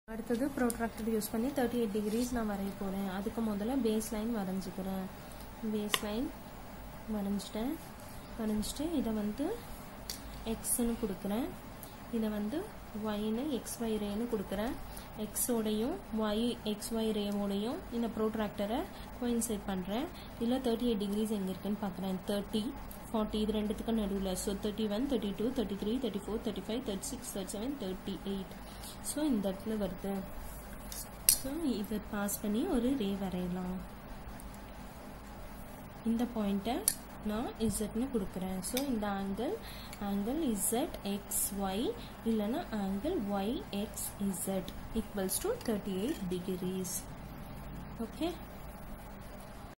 அடுத்தது protractor use பண்ணி thirty eight degrees நான் வரைய போகிறேன் அதுக்கு முதல்ல பேஸ் லைன் வரைஞ்சிக்கிறேன் பேஸ் லைன் வரைஞ்சிட்டேன் வரைஞ்சிட்டு இதை வந்து எக்ஸ்ன்னு கொடுக்குறேன் இதை வந்து ஒய்னு எக்ஸ் ஒய் ரேன்னு கொடுக்குறேன் எக்ஸோடையும் ஒய் எக்ஸ் ஒய் ரேவோடையும் இந்த ப்ரோட்ராக்டரை கோயின்சைட் பண்ணுறேன் இதில் தேர்ட்டி எயிட் டிகிரிஸ் எங்கே இருக்குன்னு பார்க்குறேன் தேர்ட்டி ஃபார்ட்டி இது ரெண்டுத்துக்கும் நடுவில் so thirty one thirty two thirty three thirty four thirty five thirty six thirty seven thirty eight so இந்த இடத்துல வருது ஸோ இதை பாஸ் பண்ணி ஒரு ரே வரையலாம் இந்த பாயிண்ட்டை நான் இசட்னு கொடுக்குறேன் ஸோ இந்த angle angle Z X Y இல்லைன்னா angle Y X Z equals to thirty eight degrees okay